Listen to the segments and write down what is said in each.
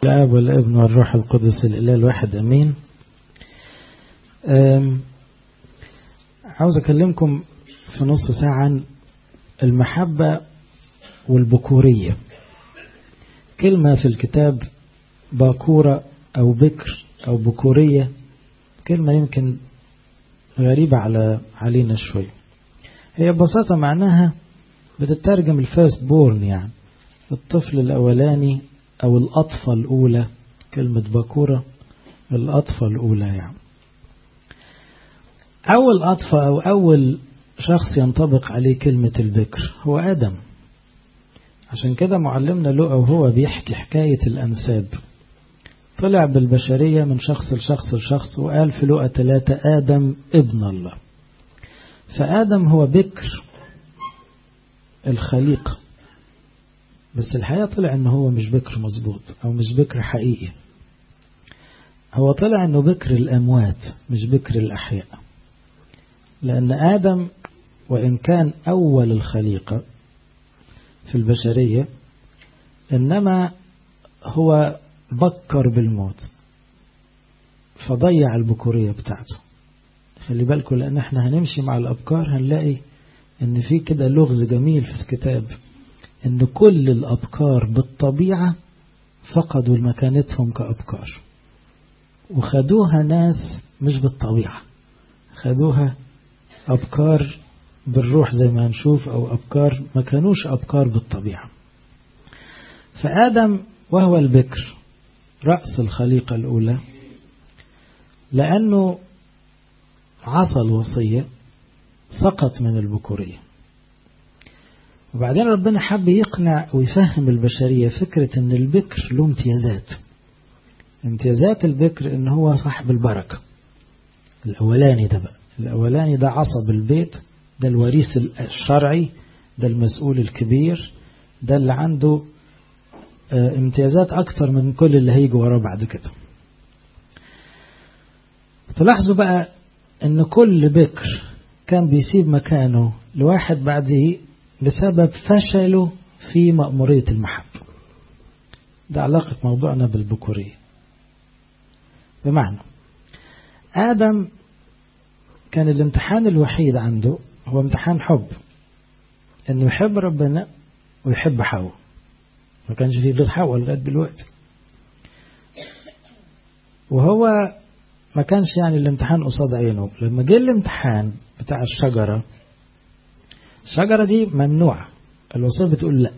الآب والابن والروح القدس الإله الواحد أمين عاوز أكلمكم في نص ساعة عن المحبة والبكورية كلمة في الكتاب باكورة أو بكر أو بكورية كلمة يمكن غريبة على علينا شوي هي ببساطة معناها بتترجم الفيرست بورن يعني الطفل الأولاني أو الأطفى الأولى كلمة باكورة الأطفى الأولى يعني أول أطفى أو أول شخص ينطبق عليه كلمة البكر هو آدم عشان كده معلمنا لقى وهو بيحكي حكاية الأنساب طلع بالبشرية من شخص لشخص لشخص وقال في لقى ثلاثة آدم ابن الله فآدم هو بكر الخليقة بس الحقيقة طلع انه هو مش بكر مظبوط او مش بكر حقيقي هو طلع انه بكر الاموات مش بكر الاحياء لان ادم وان كان اول الخليقة في البشرية انما هو بكر بالموت فضيع البكورية بتاعته خلي بالكم لان احنا هنمشي مع الابكار هنلاقي ان في كده لغز جميل في الكتاب ان كل الابكار بالطبيعة فقدوا مكانتهم كابكار وخدوها ناس مش بالطبيعة خدوها ابكار بالروح زي ما هنشوف او ابكار ما كانوش ابكار بالطبيعة فادم وهو البكر رأس الخليقة الاولى لانه عصى الوصية سقط من البكورية وبعدين ربنا حب يقنع ويفهم البشرية فكرة ان البكر له امتيازات امتيازات البكر ان هو صاحب البركة الاولاني ده بقى الاولاني ده عصب البيت ده الوريث الشرعي ده المسؤول الكبير ده اللي عنده امتيازات اكتر من كل اللي هيجي وراه بعد كده تلاحظوا بقى ان كل بكر كان بيسيب مكانه لواحد بعديه بسبب فشله في مأمورية المحبة ده علاقة موضوعنا بالبكورية بمعنى آدم كان الامتحان الوحيد عنده هو امتحان حب انه يحب ربنا ويحب حواء ما كانش فيه غير حواء لغاية دلوقتي وهو ما كانش يعني الامتحان قصاد عينه لما جه الامتحان بتاع الشجرة الشجرة دي ممنوعة الوصية بتقول لا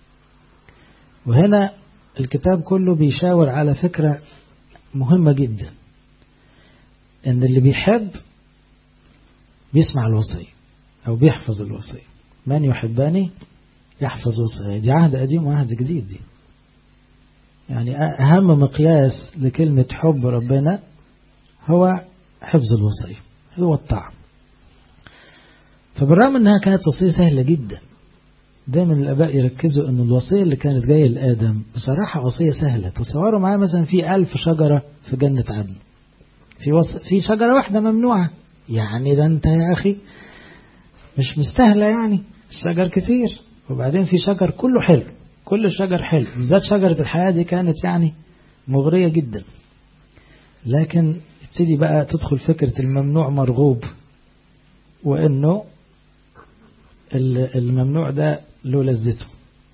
وهنا الكتاب كله بيشاور على فكرة مهمة جدا ان اللي بيحب بيسمع الوصية او بيحفظ الوصية من يحبني يحفظ وصية دي عهد قديم وعهد جديد دي يعني اهم مقياس لكلمة حب ربنا هو حفظ الوصية هو الطعم فبالرغم انها كانت وصية سهلة جدا دايما الاباء يركزوا ان الوصية اللي كانت جاية لآدم بصراحة وصية سهلة تصوروا معايا مثلا في ألف شجرة في جنة عدن في وص... في شجرة واحدة ممنوعة يعني ده انت يا اخي مش مستاهلة يعني الشجر كتير وبعدين في شجر كله حلو كل الشجر حلو بالذات شجرة الحياة دي كانت يعني مغرية جدا لكن ابتدي بقى تدخل فكرة الممنوع مرغوب وانه الممنوع ده له لذته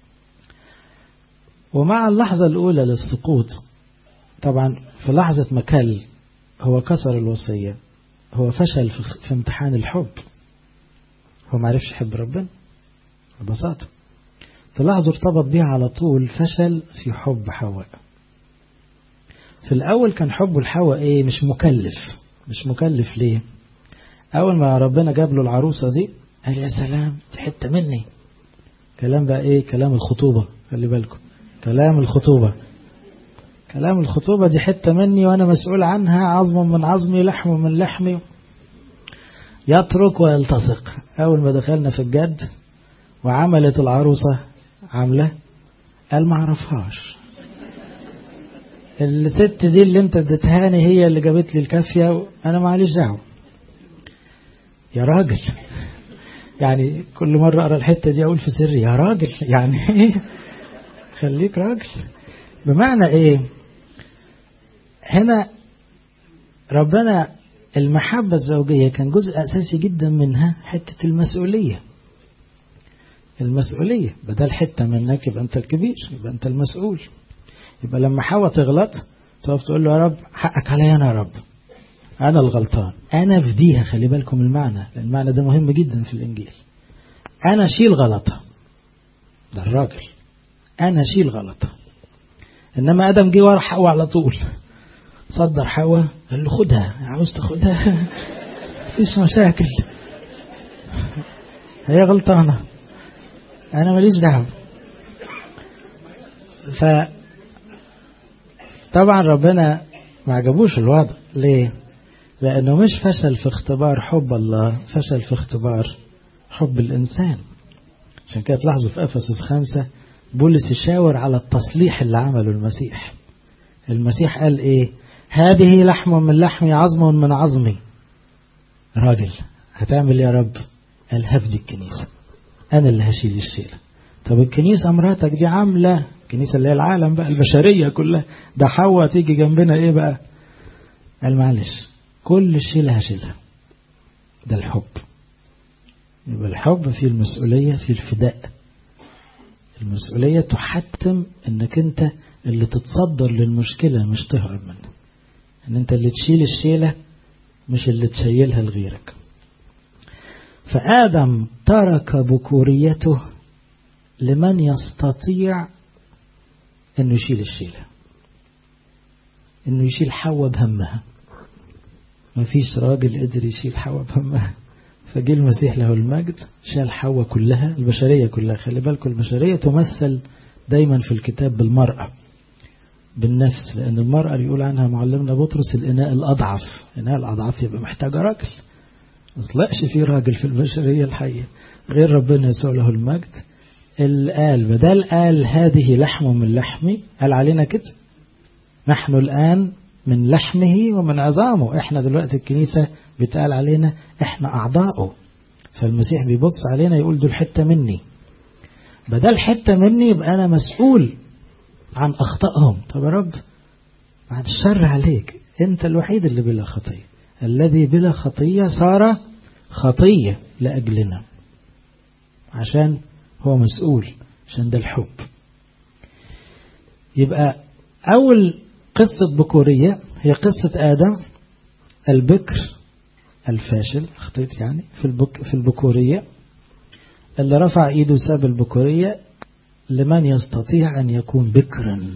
ومع اللحظة الأولى للسقوط طبعا في لحظة مكل هو كسر الوصية هو فشل في امتحان الحب هو ما عرفش يحب ربنا ببساطة تلاحظوا ارتبط بيها على طول فشل في حب حواء في الأول كان حبه لحواء إيه مش مكلف مش مكلف ليه أول ما ربنا جاب له العروسة دي قال يا سلام دي حتة مني كلام بقى إيه كلام الخطوبة خلي بالكم كلام الخطوبة كلام الخطوبة دي حتة مني وأنا مسؤول عنها عظم من عظمي لحم من لحمي يترك ويلتصق أول ما دخلنا في الجد وعملت العروسة عاملة قال ما عرفهاش الست دي اللي انت اديتهاني هي اللي جابت لي الكافية انا معليش دعوه يا راجل يعني كل مرة أقرأ الحتة دي أقول في سري يا راجل يعني إيه خليك راجل بمعنى إيه هنا ربنا المحبة الزوجية كان جزء أساسي جدا منها حتة المسؤولية المسؤولية بدل حتة منك يبقى أنت الكبير يبقى أنت المسؤول يبقى لما حواء تغلط تقف تقول له يا رب حقك عليا أنا يا رب أنا الغلطان أنا فديها خلي بالكم المعنى المعنى ده مهم جدا في الإنجيل أنا شيل غلطها ده الراجل أنا شيل غلطها إنما آدم جه ورا حواء على طول صدر حواء قال له خدها عاوز تاخدها مفيش مشاكل هي غلطانة أنا ماليش دعوة ف طبعا ربنا ما عجبوش الوضع ليه؟ لأنه مش فشل في اختبار حب الله فشل في اختبار حب الإنسان عشان كده تلاحظوا في أفسس خمسة بولس يشاور على التصليح اللي عمله المسيح المسيح قال إيه هذه لحم من لحمي عظم من عظمي راجل هتعمل يا رب قال هفدي الكنيسة أنا اللي هشيل الشيلة طب الكنيسة مراتك دي عاملة الكنيسة اللي هي العالم بقى البشرية كلها ده حواء تيجي جنبنا إيه بقى قال معلش كل الشيلة هشيلها ده الحب يبقى الحب في المسؤولية في الفداء المسؤولية تحتم انك انت اللي تتصدر للمشكلة مش تهرب منها ان انت اللي تشيل الشيلة مش اللي تشيلها لغيرك فآدم ترك بكوريته لمن يستطيع انه يشيل الشيلة انه يشيل حواء بهمها ما فيش راجل قدر يشيل حواء بهمها فجه المسيح له المجد شال حواء كلها البشرية كلها خلي بالكم البشرية تمثل دايما في الكتاب بالمرأة بالنفس لأن المرأة اللي يقول عنها معلمنا بطرس الإناء الأضعف الإناء الأضعف يبقى محتاجة راجل ما طلعش في راجل في البشرية الحية غير ربنا يسوع له المجد اللي قال بدل قال هذه لحم من لحمي قال علينا كده نحن الآن من لحمه ومن عظامه احنا دلوقتي الكنيسة بيتقال علينا احنا أعضاؤه فالمسيح بيبص علينا يقول دول حتة مني بدل حتة مني يبقى أنا مسؤول عن أخطائهم طب يا رب بعد الشر عليك أنت الوحيد اللي بلا خطية الذي بلا خطية صار خطية لأجلنا عشان هو مسؤول عشان ده الحب يبقى أول قصة بكورية هي قصة آدم البكر الفاشل أخطيت يعني في البك في البكورية اللي رفع إيده ساب البكورية لمن يستطيع أن يكون بكرا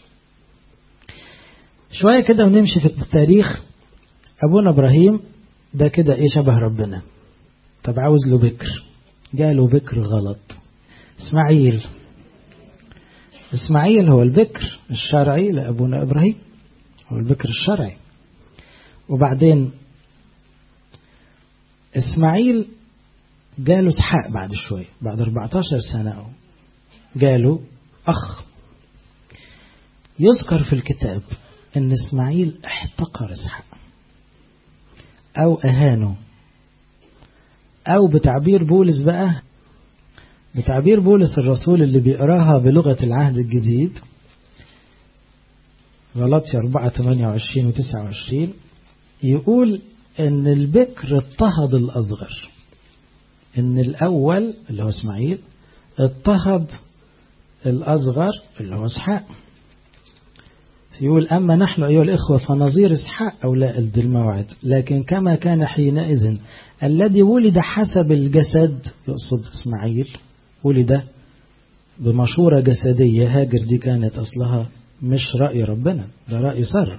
شوية كده ونمشي في التاريخ أبونا إبراهيم ده كده إيه شبه ربنا طب عاوز له بكر جاله بكر غلط إسماعيل إسماعيل هو البكر الشرعي لأبونا إبراهيم هو البكر الشرعي وبعدين إسماعيل جاله اسحاق بعد شوية بعد 14 سنة أو جاله أخ يذكر في الكتاب أن إسماعيل احتقر اسحاق أو أهانه أو بتعبير بولس بقى بتعبير بولس الرسول اللي بيقراها بلغة العهد الجديد غلطي 4 28 و 29 يقول ان البكر اضطهد الاصغر ان الاول اللي هو اسماعيل اضطهد الاصغر اللي هو اسحاق يقول أما نحن أيها الإخوة فنظير إسحاق أولاء ذي الموعد لكن كما كان حينئذ الذي ولد حسب الجسد يقصد إسماعيل ولد بمشورة جسدية هاجر دي كانت أصلها مش رأي ربنا ده رأي سارة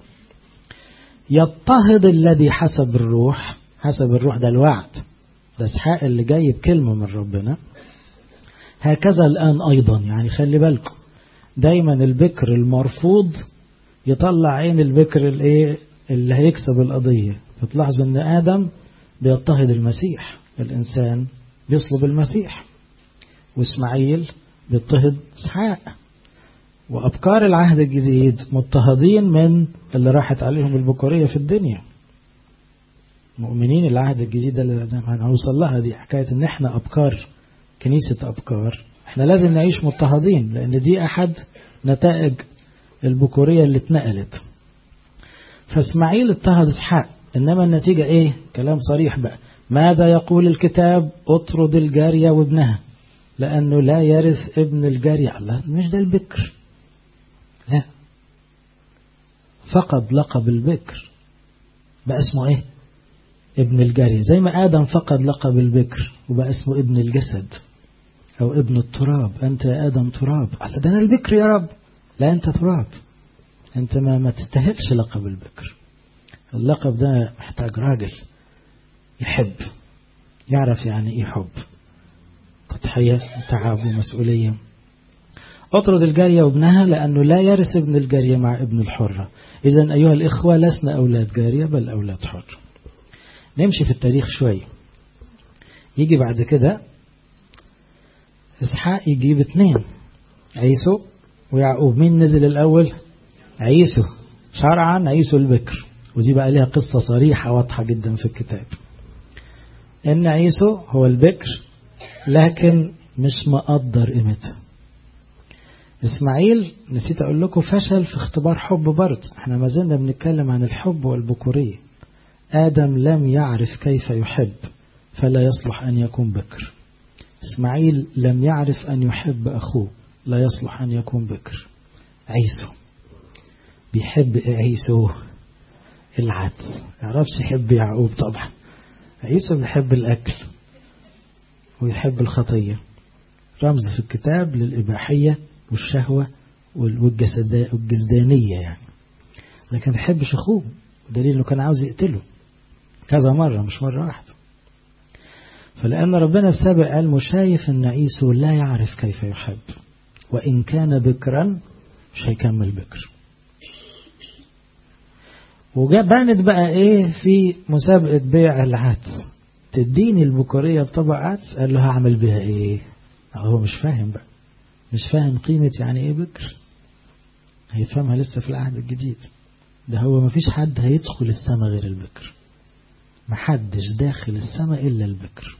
يضطهد الذي حسب الروح حسب الروح ده الوعد ده اسحاق اللي جاي بكلمة من ربنا هكذا الآن أيضا يعني خلي بالكم دايما البكر المرفوض يطلع عين البكر الايه اللي هيكسب القضية فتلاحظوا ان آدم بيضطهد المسيح الإنسان بيصلب المسيح وإسماعيل بيضطهد إسحاق وأبكار العهد الجديد مضطهدين من اللي راحت عليهم البكورية في الدنيا مؤمنين العهد الجديد اللي هنوصل لها دي حكاية ان احنا أبكار كنيسة أبكار احنا لازم نعيش مضطهدين لأن دي أحد نتائج البكورية اللي اتنقلت فاسماعيل اضطهد اسحاق انما النتيجة ايه كلام صريح بقى ماذا يقول الكتاب اطرد الجارية وابنها لانه لا يرث ابن الجارية الله مش ده البكر لا فقد لقب البكر بقى اسمه ايه ابن الجارية زي ما آدم فقد لقب البكر وبقى اسمه ابن الجسد أو ابن التراب أنت يا آدم تراب الله ده أنا البكر يا رب لا أنت تراب أنت ما, ما تستاهلش لقب البكر اللقب ده محتاج راجل يحب يعرف يعني إيه حب تضحية تعب ومسؤولية اطرد الجارية وابنها لأنه لا يرث ابن الجارية مع ابن الحرة إذا أيها الإخوة لسنا أولاد جارية بل أولاد حر نمشي في التاريخ شوية يجي بعد كده إسحاق يجيب اثنين عيسو ويعقوب مين نزل الأول عيسو شرعا عيسو البكر ودي بقى ليها قصة صريحة واضحة جدا في الكتاب إن عيسو هو البكر لكن مش مقدر قيمتها إسماعيل نسيت أقول لكم فشل في اختبار حب برضه احنا ما زلنا بنتكلم عن الحب والبكورية آدم لم يعرف كيف يحب فلا يصلح أن يكون بكر إسماعيل لم يعرف أن يحب أخوه لا يصلح أن يكون بكر عيسو بيحب عيسو العدس يعرفش يحب يعقوب طبعا عيسو بيحب الأكل ويحب الخطية رمز في الكتاب للإباحية والشهوة والجسدانية يعني لكن ما يحبش أخوه دليل أنه كان عاوز يقتله كذا مرة مش مرة واحدة فلأن ربنا السابق قال مشايف أن عيسو لا يعرف كيف يحب وإن كان بكرا مش هيكمل بكر وبانت بقى ايه في مسابقة بيع العدس تديني البكورية بطبق عدس قال له هعمل بها ايه هو مش فاهم بقى مش فاهم قيمة يعني ايه بكر هيفهمها لسه في العهد الجديد ده هو ما فيش حد هيدخل السماء غير البكر محدش داخل السماء إلا البكر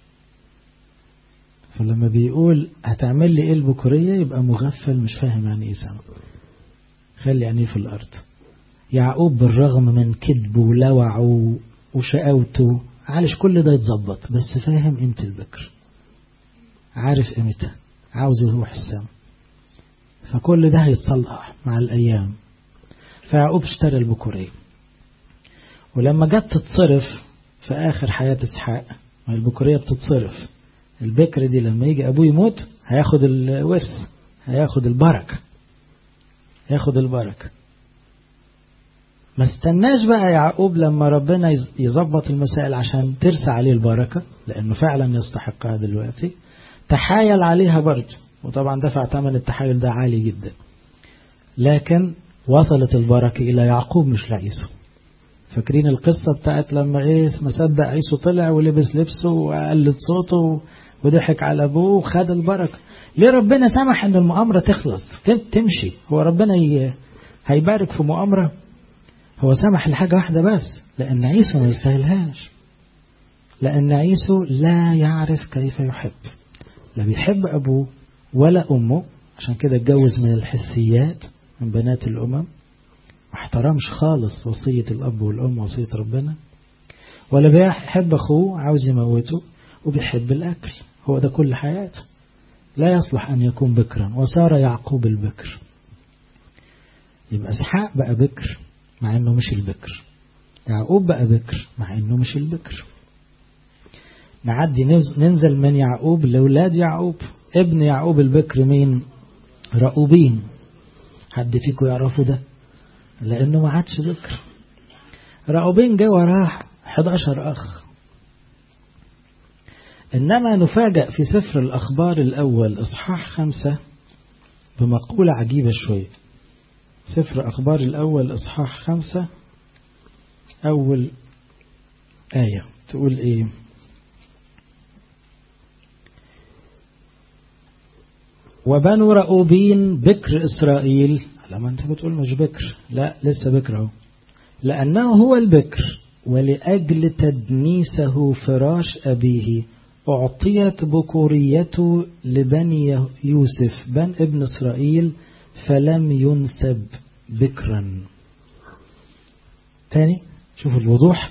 فلما بيقول هتعمل لي ايه البكورية يبقى مغفل مش فاهم يعني ايه سماء خلي يعني في الأرض يعقوب بالرغم من كذبه ولوعه وشقاوته عالش كل ده يتظبط بس فاهم قيمة البكر عارف قيمتها عاوز يروح السماء فكل ده هيتصلح مع الأيام فيعقوب اشترى البكورية ولما جت تتصرف في آخر حياة إسحاق ما البكورية بتتصرف البكر دي لما يجي أبوه يموت هياخد الورث هياخد البركة ياخد البركة ما استناش بقى يعقوب لما ربنا يظبط المسائل عشان ترسى عليه البركة لأنه فعلا يستحقها دلوقتي تحايل عليها برضه وطبعا دفع ثمن التحايل ده عالي جدا لكن وصلت البركة إلى يعقوب مش لعيسو فاكرين القصة بتاعت لما ايه ما صدق عيسو طلع ولبس لبسه وقلت صوته وضحك على أبوه وخد البركة ليه ربنا سمح ان المؤامرة تخلص تمشي هو ربنا هيبارك في مؤامرة هو سمح لحاجة واحدة بس لأن عيسو ما يستاهلهاش لأن عيسو لا يعرف كيف يحب لا بيحب أبوه ولا أمه عشان كده اتجوز من الحسيات من بنات الأمم ما احترمش خالص وصية الأب والأم وصية ربنا ولا بيحب أخوه عاوز يموته وبيحب الأكل هو ده كل حياته لا يصلح أن يكون بكرا وصار يعقوب البكر يبقى اسحاق بقى بكر مع انه مش البكر يعقوب بقى بكر مع انه مش البكر نعدي ننزل من يعقوب لأولاد يعقوب ابن يعقوب البكر مين رأوبين حد فيكم يعرفوا ده لأنه ما عادش بكر رأوبين جه وراه 11 أخ إنما نفاجأ في سفر الأخبار الأول إصحاح خمسة بمقولة عجيبة شوية سفر أخبار الأول إصحاح خمسة أول آية تقول إيه وبنو رؤوبين بكر إسرائيل لما أنت بتقول مش بكر لا لسه بكر أهو لأنه هو البكر ولأجل تدنيسه فراش أبيه أعطيت بكوريته لبني يوسف بن ابن إسرائيل فلم ينسب بكرا تاني شوفوا الوضوح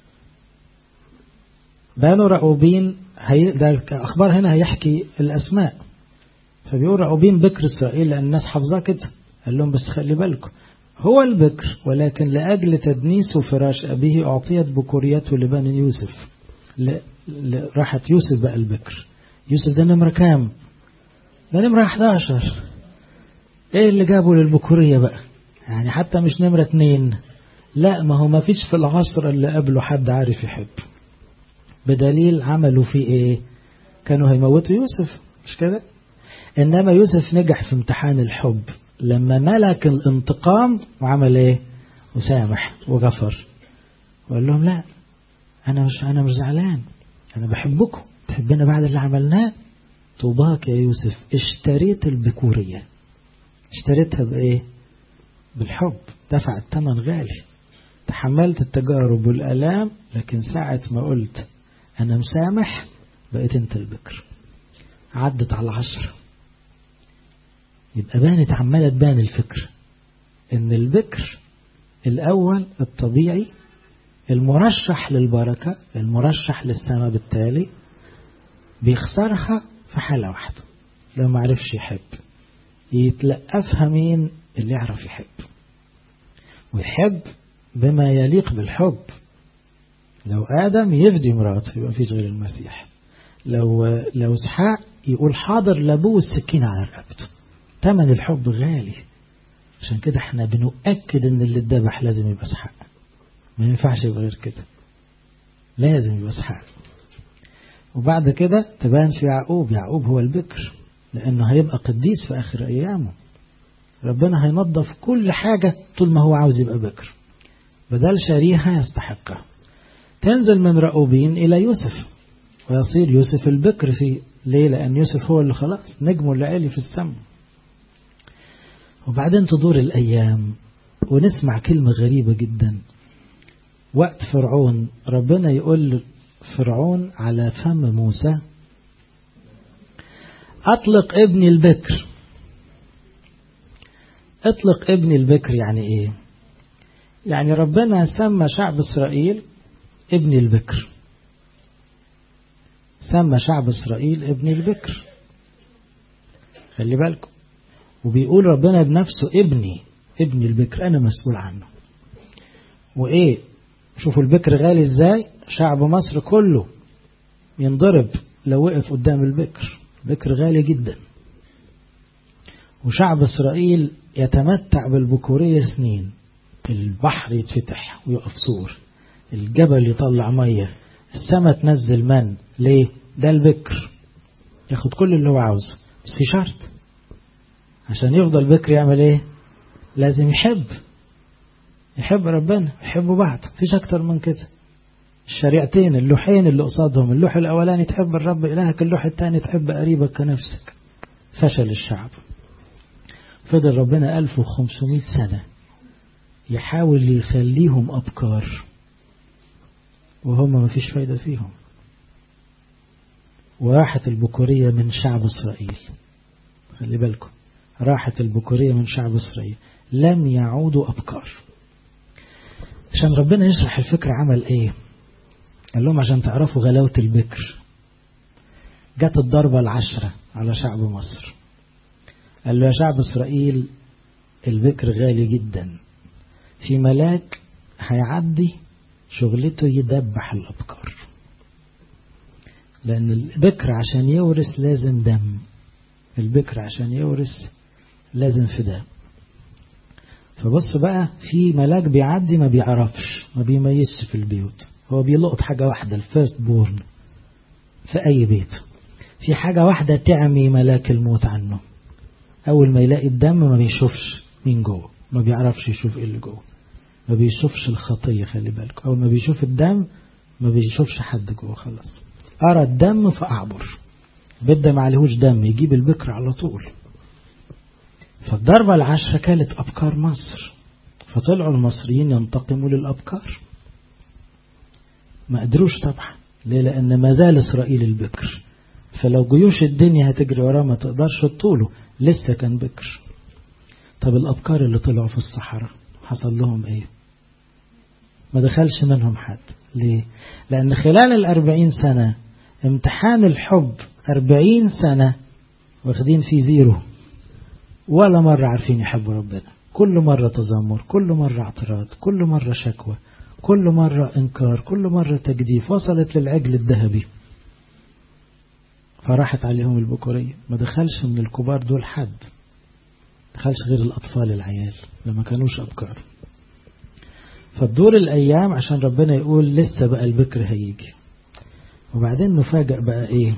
بنو رأوبين هي ده أخبار هنا هيحكي الأسماء فبيقول رأوبين بكر إسرائيل لأن الناس حافظاه كده قال لهم بس خلي بالكم هو البكر ولكن لأجل تدنيس فراش أبيه أعطيت بكوريته لبني يوسف ل... ل... راحت يوسف بقى البكر يوسف ده نمرة كام ده نمرة 11 ايه اللي جابه للبكورية بقى يعني حتى مش نمرة اتنين لا ما هو ما فيش في العصر اللي قبله حد عارف يحب بدليل عملوا فيه ايه كانوا هيموتوا يوسف مش كده انما يوسف نجح في امتحان الحب لما ملك الانتقام وعمل ايه وسامح وغفر وقال لهم لا انا مش انا مش زعلان انا بحبكم تحبنا بعد اللي عملناه طوباك يا يوسف اشتريت البكورية اشتريتها بايه بالحب دفع الثمن غالي تحملت التجارب والالام لكن ساعة ما قلت انا مسامح بقيت انت البكر عدت على عشرة يبقى بانت عمالة تبان الفكر ان البكر الاول الطبيعي المرشح للبركة المرشح للسماء بالتالي بيخسرها في حالة واحدة لو ما عرفش يحب يتلقفها مين اللي يعرف يحب ويحب بما يليق بالحب لو آدم يفدي مراته يبقى فيش غير المسيح لو لو اسحاق يقول حاضر لابوه السكين على رقبته ثمن الحب غالي عشان كده احنا بنؤكد ان اللي اتذبح لازم يبقى اسحاق ما ينفعش يبقى غير كده لازم يبقى اسحاق وبعد كده تبان في يعقوب يعقوب هو البكر لانه هيبقى قديس في اخر ايامه ربنا هينظف كل حاجة طول ما هو عاوز يبقى بكر بدل شريحة يستحقها تنزل من رأوبين إلى يوسف ويصير يوسف البكر في ليه لأن يوسف هو اللي خلاص نجمه اللي عالي في السماء وبعدين تدور الأيام ونسمع كلمة غريبة جدا وقت فرعون ربنا يقول فرعون على فم موسى أطلق ابني البكر اطلق ابني البكر يعني ايه يعني ربنا سمى شعب إسرائيل ابني البكر سمى شعب إسرائيل ابني البكر خلي بالكم وبيقول ربنا بنفسه ابني ابني البكر أنا مسؤول عنه وإيه شوفوا البكر غالي إزاي شعب مصر كله ينضرب لو وقف قدام البكر بكر غالي جدا وشعب إسرائيل يتمتع بالبكورية سنين البحر يتفتح ويقف سور الجبل يطلع مية السماء تنزل من ليه ده البكر ياخد كل اللي هو عاوزه بس في شرط عشان يفضل بكر يعمل ايه لازم يحب يحب ربنا يحبوا بعض فيش اكتر من كده الشريعتين اللوحين اللي قصادهم اللوح الاولاني تحب الرب الهك اللوح الثاني تحب قريبك كنفسك فشل الشعب فضل ربنا 1500 سنة يحاول يخليهم أبكار وهم ما فيش فايدة فيهم وراحت البكورية من شعب إسرائيل خلي بالكم راحت البكورية من شعب إسرائيل لم يعودوا أبكار عشان ربنا يشرح الفكرة عمل إيه قال لهم عشان تعرفوا غلاوة البكر جت الضربة العشرة على شعب مصر قال له يا شعب إسرائيل البكر غالي جدا في ملاك هيعدي شغلته يدبح الأبكار لأن البكر عشان يورث لازم دم البكر عشان يورث لازم فداء فبص بقى في ملاك بيعدي ما بيعرفش ما بيميزش في البيوت هو بيلقط حاجة واحدة الفيرست بورن في أي بيت في حاجة واحدة تعمي ملاك الموت عنه أول ما يلاقي الدم ما بيشوفش مين جوه ما بيعرفش يشوف ايه اللي جوه ما بيشوفش الخطية خلي بالك أول ما بيشوف الدم ما بيشوفش حد جوه خلاص أرى الدم فأعبر بدأ ما عليهوش دم يجيب البكر على طول فالضربة العشرة كانت أبكار مصر فطلعوا المصريين ينتقموا للأبكار ما قدروش طبعا ليه لأن ما زال إسرائيل البكر فلو جيوش الدنيا هتجري وراه ما تقدرش تطوله لسه كان بكر طب الأبكار اللي طلعوا في الصحراء حصل لهم ايه ما دخلش منهم حد ليه لأن خلال الأربعين سنة امتحان الحب أربعين سنة واخدين فيه زيرو ولا مرة عارفين يحبوا ربنا كل مرة تذمر كل مرة اعتراض كل مرة شكوى كل مرة إنكار كل مرة تجديف وصلت للعجل الذهبي فراحت عليهم البكورية ما دخلش من الكبار دول حد دخلش غير الأطفال العيال لما كانوش أبكار فالدور الأيام عشان ربنا يقول لسه بقى البكر هيجي وبعدين نفاجأ بقى إيه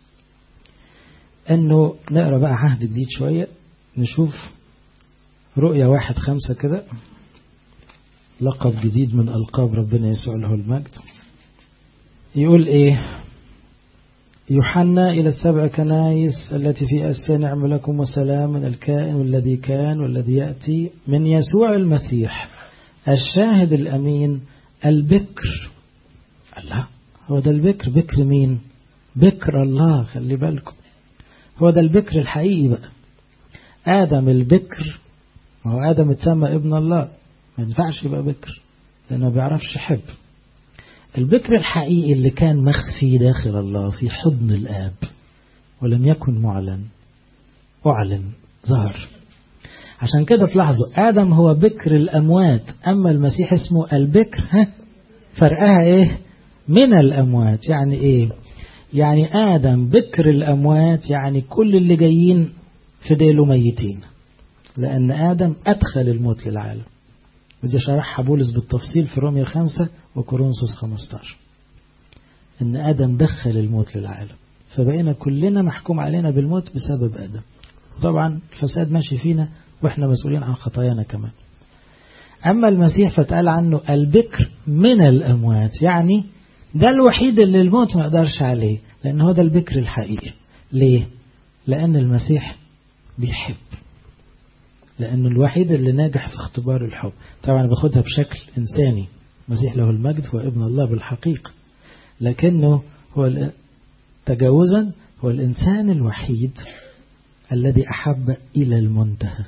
أنه نقرأ بقى عهد جديد شوية نشوف رؤية واحد خمسة كده لقب جديد من ألقاب ربنا يسوع له المجد يقول إيه يوحنا إلى السبع كنايس التي في أسيا نعم لكم وسلام من الكائن والذي كان والذي يأتي من يسوع المسيح الشاهد الأمين البكر الله هو ده البكر بكر مين بكر الله خلي بالكم هو ده البكر الحقيقي بقى آدم البكر هو آدم اتسمى ابن الله ما ينفعش يبقى بكر لأنه ما بيعرفش يحب البكر الحقيقي اللي كان مخفي داخل الله في حضن الآب ولم يكن معلن أعلن ظهر عشان كده تلاحظوا آدم هو بكر الأموات أما المسيح اسمه البكر ها فرقها إيه من الأموات يعني إيه يعني آدم بكر الأموات يعني كل اللي جايين في ديله ميتين لأن آدم أدخل الموت للعالم ودي شرحها بولس بالتفصيل في رومية خمسة وكورنثوس 15 إن آدم دخل الموت للعالم فبقينا كلنا محكوم علينا بالموت بسبب آدم طبعا الفساد ماشي فينا وإحنا مسؤولين عن خطايانا كمان أما المسيح فتقال عنه البكر من الأموات يعني ده الوحيد اللي الموت ما يقدرش عليه لأن هو ده البكر الحقيقي ليه؟ لأن المسيح بيحب لأنه الوحيد اللي ناجح في اختبار الحب طبعا باخدها بشكل إنساني المسيح له المجد هو ابن الله بالحقيقة لكنه هو تجاوزا هو الإنسان الوحيد الذي أحب إلى المنتهى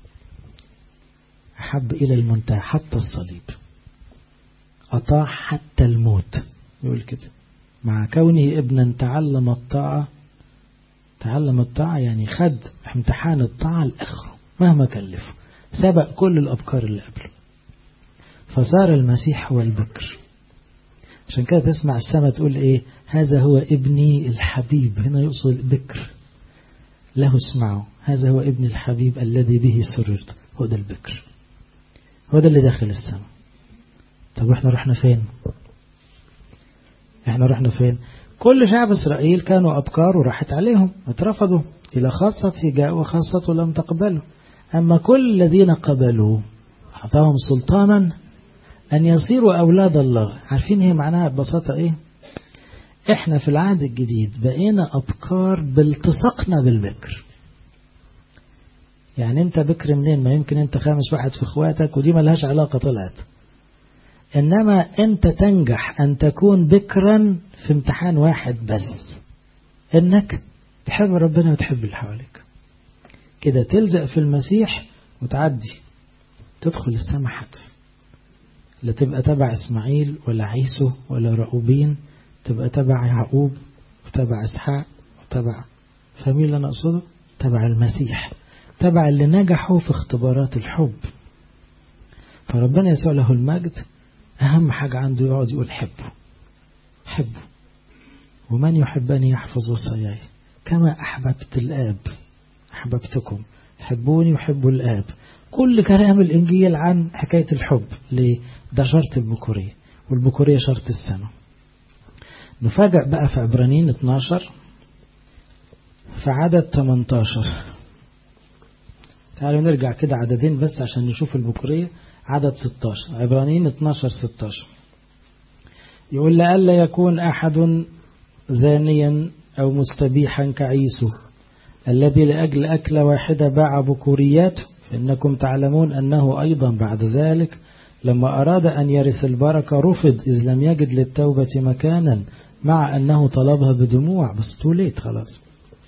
أحب إلى المنتهى حتى الصليب أطاع حتى الموت يقول كده مع كونه ابنا تعلم الطاعة تعلم الطاعة يعني خد امتحان الطاعة لآخره مهما كلفه سبق كل الأبكار اللي قبله فصار المسيح هو البكر عشان كده تسمع السماء تقول ايه هذا هو ابني الحبيب هنا يقصد بكر له اسمعوا هذا هو ابن الحبيب الذي به سررت هو ده البكر هو ده اللي داخل السماء طب احنا رحنا فين احنا رحنا فين كل شعب اسرائيل كانوا ابكار وراحت عليهم اترفضوا الى خاصة جاءوا وخاصة لم تقبلوا اما كل الذين قبلوا اعطاهم سلطانا أن يصيروا أولاد الله عارفين هي معناها ببساطة إيه إحنا في العهد الجديد بقينا أبكار بالتصقنا بالبكر يعني أنت بكر منين ما يمكن أنت خامس واحد في إخواتك ودي ملهاش علاقة طلعت إنما أنت تنجح أن تكون بكرا في امتحان واحد بس إنك تحب ربنا وتحب اللي حواليك كده تلزق في المسيح وتعدي تدخل السماء حتف لا تبقى تبع إسماعيل ولا عيسو ولا رأوبين تبقى تبع يعقوب وتبع إسحاق وتبع فاهمين اللي أنا أقصده تبع المسيح تبع اللي نجحوا في اختبارات الحب فربنا يسوع له المجد أهم حاجة عنده يقعد يقول حبه حبه ومن يحبني يحفظ وصاياي كما أحببت الآب أحببتكم حبوني وحبوا الآب كل كلام الإنجيل عن حكاية الحب ليه؟ ده شرط البكورية والبكورية شرط السماء نفاجأ بقى في عبرانيين 12 في عدد 18 تعالوا نرجع كده عددين بس عشان نشوف البكورية عدد 16 عبرانيين 12 16 يقول لألا يكون أحد ذانيا أو مستبيحا كعيسو الذي لأجل أكلة واحدة باع بكورياته فإنكم تعلمون أنه أيضا بعد ذلك لما أراد أن يرث البركة رفض إذ لم يجد للتوبة مكانا مع أنه طلبها بدموع بس توليت خلاص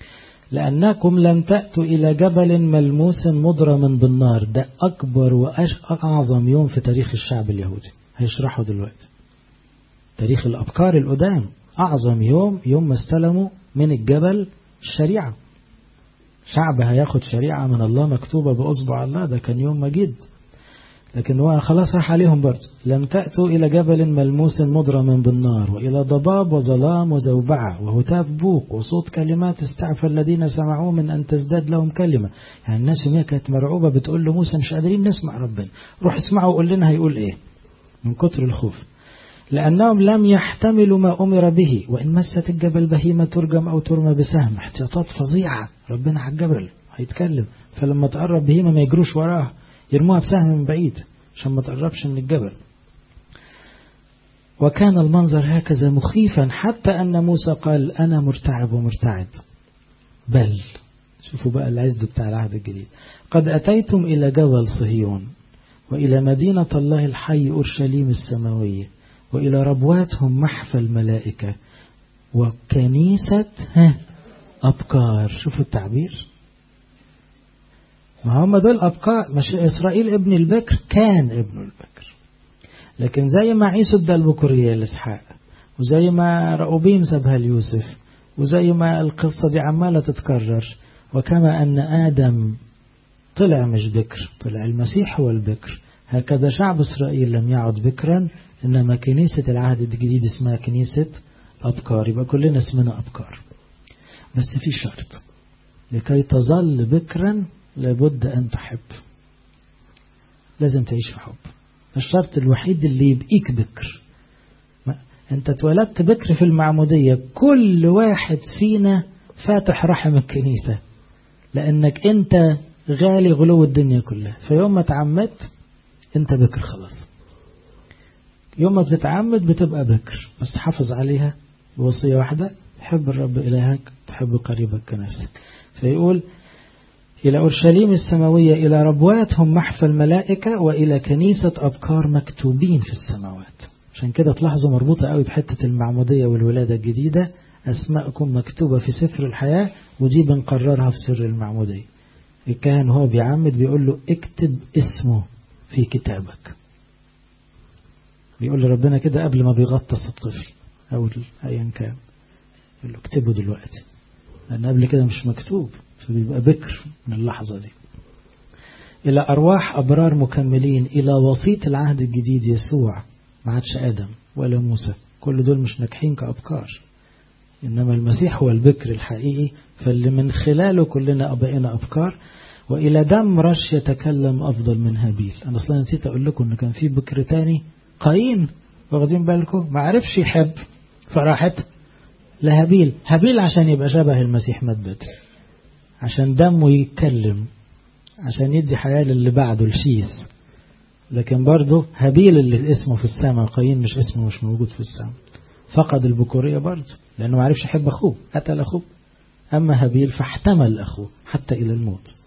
لأنكم لم تأتوا إلى جبل ملموس مضرم بالنار ده أكبر وأعظم يوم في تاريخ الشعب اليهودي هيشرحه دلوقتي تاريخ الأبكار القدام أعظم يوم يوم ما استلموا من الجبل الشريعة شعب هياخد شريعة من الله مكتوبة بأصبع الله ده كان يوم مجيد لكن هو خلاص راح عليهم برضه لم تأتوا إلى جبل ملموس مضرم بالنار وإلى ضباب وظلام وزوبعة وهتاف بوق وصوت كلمات استعفى الذين سمعوه من أن تزداد لهم كلمة يعني الناس يوميا كانت مرعوبة بتقول لموسى مش قادرين نسمع ربنا روح اسمعوا وقول لنا هيقول إيه من كتر الخوف لأنهم لم يحتملوا ما أمر به وإن مست الجبل بهيمة ترجم أو ترمى بسهم احتياطات فظيعة ربنا على الجبل هيتكلم فلما تقرب بهيمة ما يجروش وراها يرموها بسهم من بعيد عشان ما تقربش من الجبل وكان المنظر هكذا مخيفا حتى أن موسى قال أنا مرتعب ومرتعد بل شوفوا بقى العز بتاع العهد الجديد قد أتيتم إلى جبل صهيون وإلى مدينة الله الحي أورشليم السماوية وإلى ربواتهم محفى الملائكة وكنيسة ها أبكار شوفوا التعبير ما هم دول أبكار مش إسرائيل ابن البكر كان ابن البكر لكن زي ما عيسو ادى البكورية لإسحاق وزي ما رأوبيم سابها ليوسف وزي ما القصة دي عمالة تتكرر وكما أن آدم طلع مش بكر طلع المسيح هو البكر هكذا شعب إسرائيل لم يعد بكرا إنما كنيسة العهد الجديد اسمها كنيسة أبكار يبقى كلنا اسمنا أبكار بس في شرط لكي تظل بكرا لابد أن تحب لازم تعيش في حب الشرط الوحيد اللي يبقيك بكر انت اتولدت بكر في المعمودية كل واحد فينا فاتح رحم الكنيسة لأنك انت غالي غلو الدنيا كلها فيوم ما تعمدت انت بكر خلاص يوم ما بتتعمد بتبقى بكر بس حافظ عليها بوصية واحدة حب الرب إلهك تحب قريبك كنفسك فيقول إلى أورشليم السماوية إلى ربواتهم محفى الملائكة وإلى كنيسة أبكار مكتوبين في السماوات عشان كده تلاحظوا مربوطة قوي بحتة المعمودية والولادة الجديدة أسماءكم مكتوبة في سفر الحياة ودي بنقررها في سر المعمودية الكاهن هو بيعمد بيقول له اكتب اسمه في كتابك بيقول لربنا كده قبل ما بيغطس الطفل أو أيا كان يقول له اكتبه دلوقتي لأن قبل كده مش مكتوب فبيبقى بكر من اللحظة دي إلى أرواح أبرار مكملين إلى وسيط العهد الجديد يسوع ما عادش آدم ولا موسى كل دول مش ناجحين كأبكار إنما المسيح هو البكر الحقيقي فاللي من خلاله كلنا بقينا أبكار وإلى دم رش يتكلم أفضل من هابيل أنا أصلا نسيت أقول لكم إن كان في بكر تاني قايين واخدين بالكم ما عرفش يحب فراحت لهابيل هابيل عشان يبقى شبه المسيح مات بدري عشان دمه يتكلم عشان يدي حياة للي بعده الشيس لكن برضه هابيل اللي اسمه في السماء قايين مش اسمه مش موجود في السماء فقد البكورية برضه لأنه ما عرفش يحب أخوه قتل أخوه أما هابيل فاحتمل أخوه حتى إلى الموت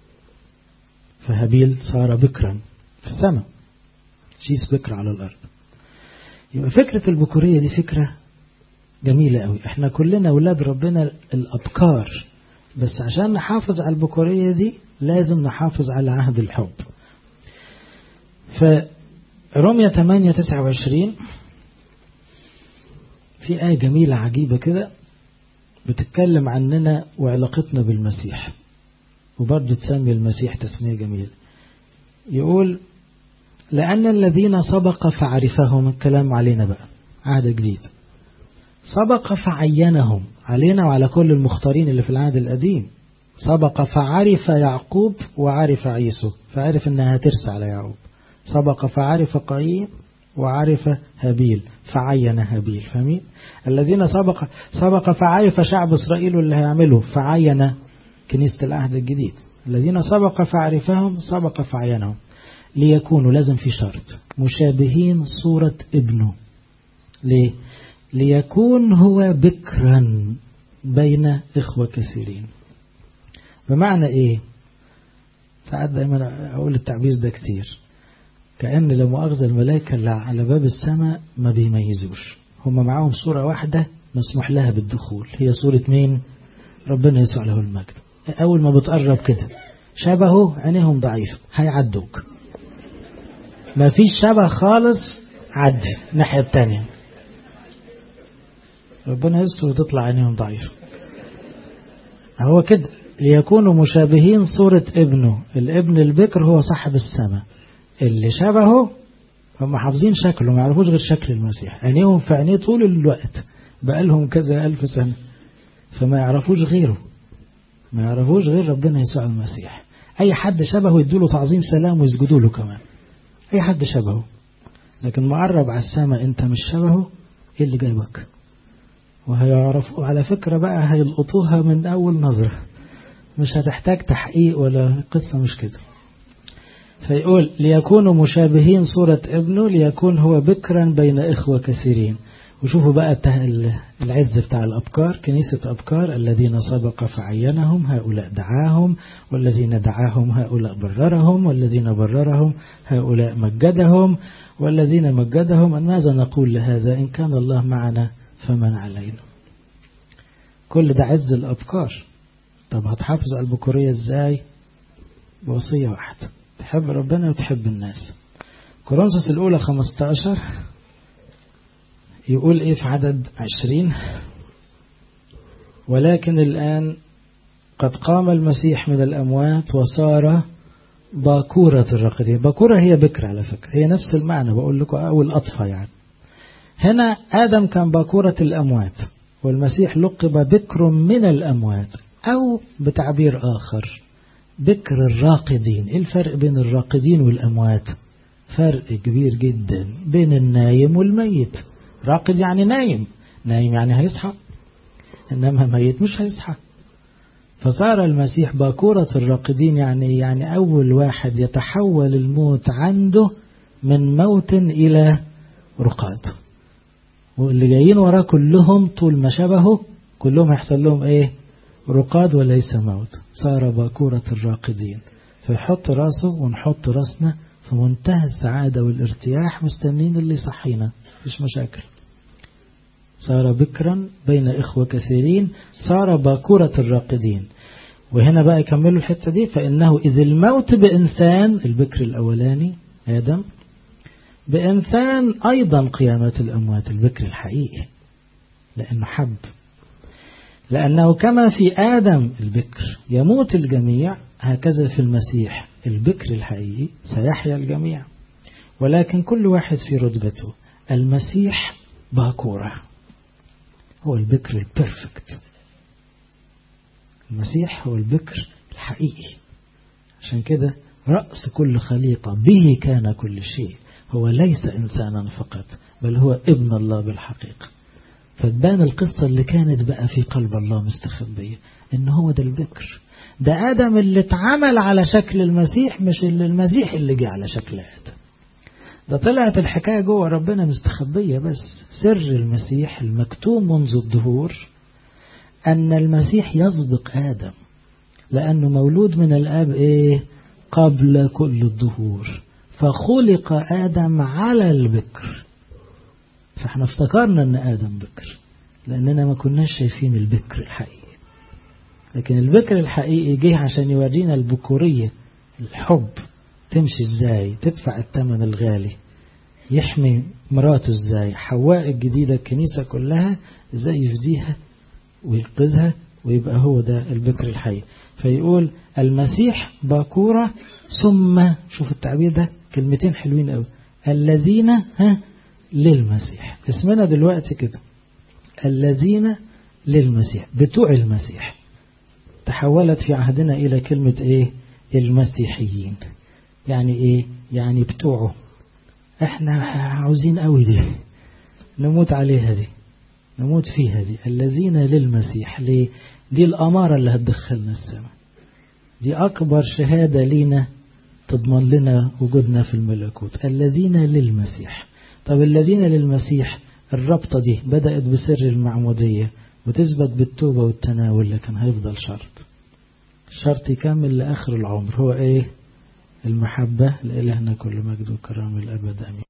فهابيل صار بكرا في السماء شيس بكر على الأرض يبقى فكرة البكورية دي فكرة جميلة قوي احنا كلنا أولاد ربنا الأبكار بس عشان نحافظ على البكورية دي لازم نحافظ على عهد الحب فرمية 8 29 في آية جميلة عجيبة كده بتتكلم عننا وعلاقتنا بالمسيح وبرضه تسمي المسيح تسمية جميلة يقول لأن الذين سبق فعرفهم الكلام علينا بقى عهد جديد سبق فعينهم علينا وعلى كل المختارين اللي في العهد القديم سبق فعرف يعقوب وعرف عيسو فعرف انها هترسى على يعقوب سبق فعرف قايين وعرف هابيل فعين هابيل فاهمين الذين سبق سبق فعرف شعب اسرائيل اللي هيعمله فعين كنيسة العهد الجديد الذين سبق فعرفهم سبق فعينهم ليكونوا لازم في شرط مشابهين صورة ابنه ليه ليكون هو بكرا بين إخوة كثيرين بمعنى إيه ساعات دايما أقول التعبير ده كتير كأن لو مؤاخذة الملائكة اللي على باب السماء ما بيميزوش هم معاهم صورة واحدة مسموح لها بالدخول هي صورة مين ربنا يسوع له المجد أول ما بتقرب كده شبهه عينيهم ضعيف هيعدوك ما فيش شبه خالص عدي الناحية التانية ربنا يستر وتطلع عينيهم ضعيفة هو كده ليكونوا مشابهين صورة ابنه الابن البكر هو صاحب السماء اللي شبهه هم حافظين شكله ما يعرفوش غير شكل المسيح عينيهم في عينيه طول الوقت بقالهم كذا ألف سنة فما يعرفوش غيره ما يعرفوش غير ربنا يسوع المسيح أي حد شبهه يدوله تعظيم سلام ويسجدوا له كمان أي حد شبهه لكن مقرب على السماء أنت مش شبهه إيه اللي جايبك وهيعرفوا على فكرة بقى هيلقطوها من أول نظرة مش هتحتاج تحقيق ولا قصة مش كده فيقول ليكونوا مشابهين صورة ابنه ليكون هو بكرا بين إخوة كثيرين وشوفوا بقى العز بتاع الأبكار كنيسة أبكار الذين سبق فعينهم هؤلاء دعاهم والذين دعاهم هؤلاء بررهم والذين بررهم هؤلاء مجدهم والذين مجدهم ماذا نقول لهذا إن كان الله معنا فمن علينا كل ده عز الأبكار طب هتحافظ على البكورية ازاي بوصية واحدة تحب ربنا وتحب الناس كورنثوس الأولى 15 يقول إيه في عدد 20 ولكن الآن قد قام المسيح من الأموات وصار باكورة الرقدين باكورة هي بكرة على فكرة هي نفس المعنى بقول لكم أو الأطفى يعني هنا آدم كان باكورة الأموات والمسيح لقب بكر من الأموات أو بتعبير آخر بكر الراقدين إيه الفرق بين الراقدين والأموات فرق كبير جدا بين النايم والميت راقد يعني نايم نايم يعني هيصحى إنما ميت مش هيصحى فصار المسيح باكورة الراقدين يعني يعني أول واحد يتحول الموت عنده من موت إلى رقاد واللي جايين وراه كلهم طول ما شبهه كلهم هيحصل لهم ايه رقاد وليس موت صار باكورة الراقدين فيحط راسه ونحط راسنا في منتهى السعادة والارتياح مستنين اللي يصحينا مش مشاكل صار بكرا بين إخوة كثيرين صار باكورة الراقدين وهنا بقى يكملوا الحتة دي فإنه إذ الموت بإنسان البكر الأولاني آدم بإنسان أيضا قيامة الأموات البكر الحقيقي لأنه حب لأنه كما في آدم البكر يموت الجميع هكذا في المسيح البكر الحقيقي سيحيا الجميع ولكن كل واحد في رتبته المسيح باكورة هو البكر البرفكت المسيح هو البكر الحقيقي عشان كده رأس كل خليقة به كان كل شيء هو ليس إنسانا فقط بل هو ابن الله بالحقيقة فتبان القصة اللي كانت بقى في قلب الله مستخبية إن هو ده البكر ده آدم اللي اتعمل على شكل المسيح مش اللي المسيح اللي جه على شكل آدم ده طلعت الحكاية جوه ربنا مستخبية بس سر المسيح المكتوم منذ الدهور أن المسيح يسبق آدم لأنه مولود من الآب إيه قبل كل الدهور فخلق آدم على البكر فاحنا افتكرنا ان آدم بكر لأننا ما كناش شايفين البكر الحقيقي لكن البكر الحقيقي جه عشان يورينا البكورية الحب تمشي ازاي تدفع الثمن الغالي يحمي مراته ازاي حواء الجديدة الكنيسة كلها ازاي يفديها وينقذها ويبقى هو ده البكر الحي فيقول المسيح باكورة ثم شوف التعبير ده كلمتين حلوين قوي الذين ها للمسيح اسمنا دلوقتي كده الذين للمسيح بتوع المسيح تحولت في عهدنا إلى كلمة إيه المسيحيين يعني إيه يعني بتوعه احنا عاوزين قوي دي نموت عليها دي نموت فيها دي الذين للمسيح ليه دي الأمارة اللي هتدخلنا السماء دي أكبر شهادة لينا تضمن لنا وجودنا في الملكوت الذين للمسيح طب الذين للمسيح الربطة دي بدأت بسر المعمودية وتثبت بالتوبة والتناول لكن هيفضل شرط الشرط يكمل لآخر العمر هو ايه المحبة لإلهنا كل مجد وكرام الأبد أمين